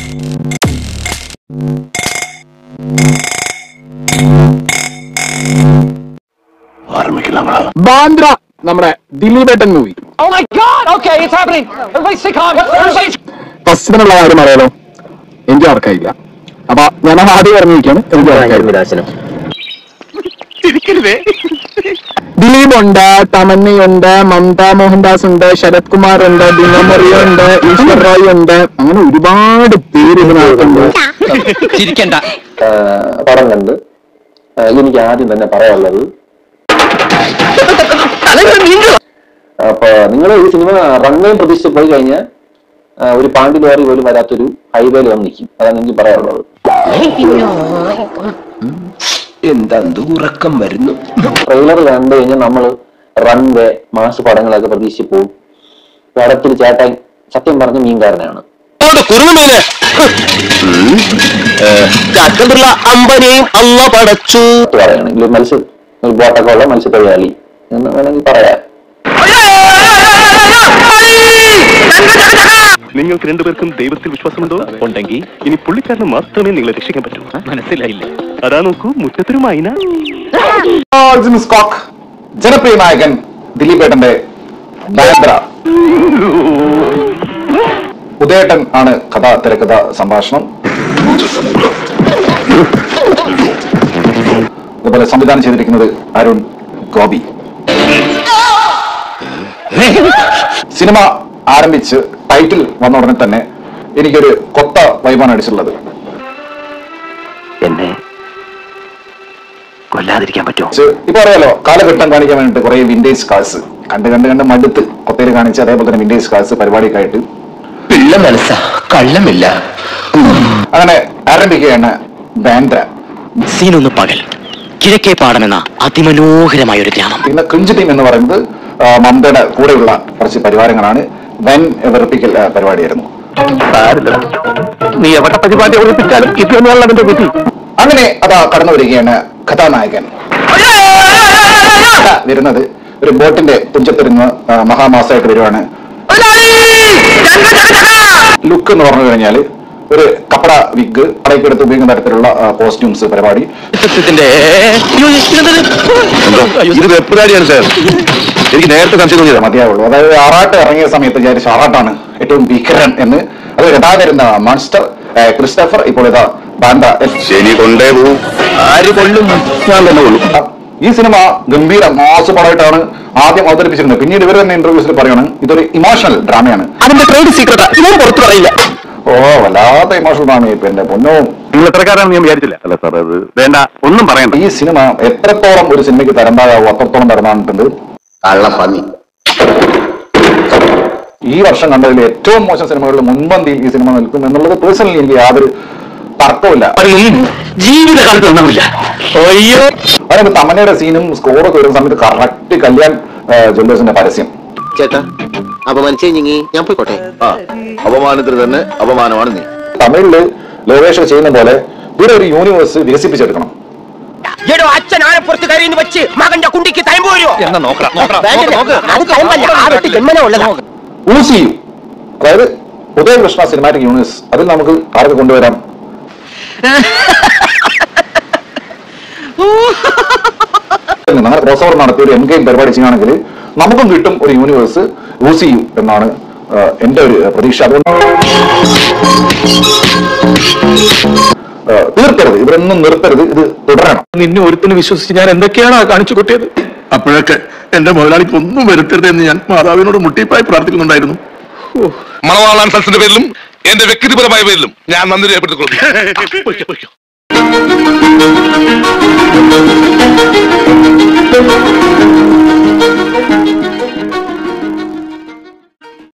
ബാന്ദ്ര നമ്മുടെ ദിലീപേട്ടൻ movie Oh my god! Okay, it's happening! Everybody stay calm! Everybody ഫസ്റ്റിനുള്ള കാര്യം അറിയാലോ എനിക്ക് ഓർക്കായില്ല അപ്പൊ ഞാൻ ആദ്യം പറഞ്ഞിരിക്കാണ് എനിക്ക് ഓർക്കായില്ല ദിലീപ് ഉണ്ട് തമന്നയുണ്ട് മമത മോഹൻദാസ് ഉണ്ട് ശരത് കുമാർ ഉണ്ട് ദിനമറിയ ഉണ്ട് ഈശ്വർ റോയ് ഉണ്ട് അങ്ങനെ ഒരുപാട് പേര് ഇതിനകത്തുണ്ട് ചിരിക്കണ്ട പടം കണ്ട് ആ, എനിക്ക് ആദ്യം തന്നെ പറയാനുള്ളത് അപ്പൊ നിങ്ങൾ ഈ സിനിമ റൺവേയും പ്രതീക്ഷിച്ച് പോയി കഴിഞ്ഞാൽ ആ, ഒരു പാണ്ടി ലോറി പോലും വരാത്തൊരു ഹൈവേയിൽ വന്ന് നിൽക്കും അതാണ് എനിക്ക് പറയാനുള്ളത് എന്താ ഉറക്കം വരുന്നു ട്രെയിലർ കണ്ടു കഴിഞ്ഞാൽ നമ്മൾ റൺവേ മാസ് പടങ്ങളൊക്കെ പ്രതീക്ഷിച്ച് പോകും പടത്തിൽ ചേട്ടൻ സത്യം പറഞ്ഞ മീൻകാരനാണ് കുറുമീന് ചക്കമ്പിള്ള അമ്പനെയും അള്ള പടച്ചു ഇത് പറയുകയാണെങ്കിൽ ഒരു മത്സ്യ ഒരു ബോട്ടൊക്കെ ഉള്ള മത്സ്യത്തൊഴിലാളി എന്ന് വേണമെങ്കിൽ പറയാം നിങ്ങൾക്ക് രണ്ടുപേർക്കും ദൈവത്തിൽ വിശ്വാസമുണ്ടോ ഉണ്ടെങ്കിൽ ഇനി പുള്ളിക്കാരന് മാത്രമേ നിങ്ങളെ രക്ഷിക്കാൻ പറ്റൂ മനസ്സിലായില്ല അതാ നോക്കൂ മുറ്റത്തൊരു മൈന സ്കോക്ക് ജനപ്രിയ നായകൻ ദിലീപേട്ടന്റെ ബാന്ദ്ര ഉദയേട്ടൻ ആണ് കഥ തിരക്കഥ സംഭാഷണം അതുപോലെ സംവിധാനം ചെയ്തിരിക്കുന്നത് അരുൺ ഗോപി സിനിമ ആരംഭിച്ച് ടൈറ്റിൽ വന്ന ഉടനെ തന്നെ എനിക്കൊരു കൊത്ത വൈബാണ് അടിച്ചിട്ടുള്ളത് എന്നെ കൊല്ലാതിരിക്കാൻ പറ്റുമോ ചെ- ഇപ്പൊ അറിയാലോ കാലഘട്ടം കാണിക്കാൻ വേണ്ടിട്ട് കുറെ വിന്റേജ് കാഴ്സ് കണ്ട് കണ്ട് കണ്ട് മടുത്ത് കൊത്തയിൽ കാണിച്ച് അതേപോലെ തന്നെ വിന്റേജ് കാഴ്സ് പരിപാടിയൊക്കെ ആയിട്ട് പിള്ള മനസ്സാ കള്ളമില്ല അങ്ങനെ ആരംഭിക്കുകയാണ് ബാന്ദ്ര സീനൊന്ന് പകൽ കിഴക്കേ പാടമെന്ന അതിമനോഹരമായ ഒരു ഗ്രാമം പിന്നെ ക്രിഞ്ച് ടീം എന്ന് പറയുന്നത് ആ, മമതയുടെ കൂടെയുള്ള കുറച്ച് പരിവാരങ്ങളാണ് വൻ വെറുപ്പിക്കൽ ആ, പരിപാടിയായിരുന്നു നീ എവിടെ പരിപാടി ഒളിപ്പിച്ചാലും ഇതൊന്നും അതിന്റെ വിധി അങ്ങനെ അതാ കടന്നു വരികയാണ് കഥാനായകൻ അതാ വരുന്നത് ഒരു ബോട്ടിന്റെ തുഞ്ചത്തിരുന്ന് ആ, മഹാമാസമായിട്ട് വരുവാണ് ലുക്ക് എന്ന് പറഞ്ഞു കഴിഞ്ഞാല് ഒരു കപ്പട വിഗ് കടയ്ക്ക് എടുത്ത് ഉപയോഗിക്കുന്ന തരത്തിലുള്ള കോസ്റ്റ്യൂംസ് പരിപാടി സത്യത്തിന്റെ ഇത് വെപ്പുകാരിയാണ് സാർ എനിക്ക് നേരത്തെ സംശയം തോന്നിയതാ മതിയാവുള്ളൂ അതായത് ആറാട്ട് ഇറങ്ങിയ സമയത്ത് വിചാരിച്ച ആറാട്ടാണ് ഏറ്റവും ഭീകരൻ എന്ന് അത് യഥാകരുന്ന മാൺസ്റ്റർ ഏ, ക്രിസ്റ്റഫർ ഇപ്പോൾ ഇതാ ബാൻഡ ശനി കൊണ്ടേ പോവും ആര് കൊള്ളും ഞാൻ തന്നെ കൊള്ളും ഈ സിനിമ ഗംഭീര മാസ് പടമായിട്ടാണ് ആദ്യം അവതരിപ്പിച്ചിരുന്നത് പിന്നീട് ഇവർ തന്നെ ഇന്റർവ്യൂസിൽ പറയണം ഇതൊരു ഇമോഷണൽ ഡ്രാമയാണ് അതിന്റെ ട്രേഡ് സീക്രട്ടാ ഇവൻ പുറത്തു പറയില്ല ഓ വല്ലാത്ത ഇമോഷണൽ ഡ്രാമയായി ഇപ്പൊ എന്റെ പൊന്നോ നിങ്ങൾ എത്രക്കാരാണെന്ന് ഞാൻ വിചാരിച്ചില്ല അല്ല സാർ അത് വേണ്ട ഒന്നും പറയണ്ട ഈ സിനിമ എത്രത്തോളം ഒരു സിനിമയ്ക്ക് തരണ്ടാകാവോ അത്രത്തോളം തരണ്ടായിട്ടുണ്ട് കള്ളപ്പന്നി ഈ വർഷം കണ്ടതിൽ ഏറ്റവും മോശം സിനിമകളുടെ മുൻപന്തിയിൽ ഈ സിനിമ നിൽക്കും എന്നുള്ളത് പേഴ്സണലി എനിക്ക് യാതൊരു തർക്കമില്ല ജീവിതകാലത്ത് ഒന്നുമില്ല അയ്യോ അതായത് തമനയുടെ സീനും സ്കോറൊക്കെ വരുന്ന സമയത്ത് കറക്റ്റ് കല്യാൺ ജ്വല്ലേഴ്സിന്റെ പരസ്യം ചേട്ടാ അപമാനിച്ചേ ഞങ്ങി ഞാൻ പോയിക്കോട്ടെ അപമാനത്തിന് തന്നെ അപമാനമാണ് നീ തമിഴില് ലോകേഷ് ചെയ്യുന്ന പോലെ ഇവിടെ ഒരു യൂണിവേഴ്സ് വികസിപ്പിച്ചെടുക്കണം എടോ അച്ഛൻ ആനപ്പുറത്ത് കയറിയെന്ന് വെച്ച് മകന്റെ കുണ്ടിക്ക് തയമ്പ് വരുമോ എന്നാ നോക്കണം നോക്കണം അത് തയമ്പല്ല ആ വെട്ടി ജന്മന ഉള്ളതാ യൂസ് ചെയ്യൂ അതായത് ഉദയകൃഷ്ണ സിനിമാറ്റിക് യൂണിവേഴ്സ് അതിൽ നമുക്ക് ആർക്ക് കൊണ്ടുവരാം അങ്ങനെ ക്രോസ് ഓവർ നടത്തി ഒരു എം ഗെയിം പരിപാടി ചെയ്യുകയാണെങ്കിൽ നമുക്കും കിട്ടും ഒരു യൂണിവേഴ്സ് യൂസ് ചെയ്യൂ എന്നാണ് ആ, എന്റെ ഒരു പ്രതീക്ഷ അതുകൊണ്ട് ആ, തീർക്കരുത് ഇവരൊന്നും നിർത്തരുത് ഇത് തുടരണം നിന്നെ ഒരുത്തിന് വിശ്വസിച്ച് ഞാൻ എന്തൊക്കെയാണ് കാണിച്ചു കൂട്ടിയത് അപ്പോഴൊക്കെ എന്റെ മുതലാളിക്ക് ഒന്നും വരുത്തരുത് എന്ന് ഞാൻ മാതാവിനോട് മുട്ടിപ്പായി പ്രാർത്ഥിക്കുന്നുണ്ടായിരുന്നു മണവാളാൻ സൽസിന്റെ പേരിലും എന്റെ വ്യക്തിപരമായ പേരിലും ഞാൻ നന്ദി രേഖപ്പെടുത്തിക്കൊള്ളുന്നു